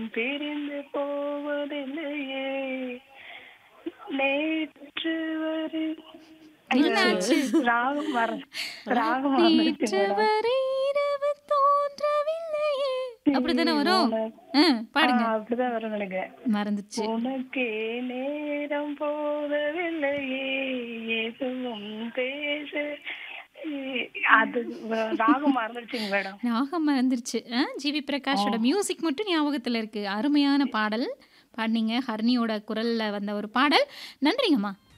பிரிந்து போவதில்லையே நேற்று வரை என்னாச்சு? ராகம் வர ராகம் நேற்று வந்துருச்சு வரை இரவு தோன்றவில்லையே அப்படிதானே வரும் ஆ, பாடுங்க அப்படிதான் வரும் நினைக்கிறேன் மறந்துச்சு உனக்கே நேரம் போதவில்லையே எதுவும் பேச அது ராகம் மறந்துருச்சுங்க மேடம் ராகம் மறந்துருச்சு ஆ, ஜிவி பிரகாஷோட மியூசிக் மட்டும் ஞாபகத்துல இருக்கு அருமையான பாடல் பாடினீங்க ஹர்னியோட குரல்ல வந்த ஒரு பாடல் நன்றிங்கம்மா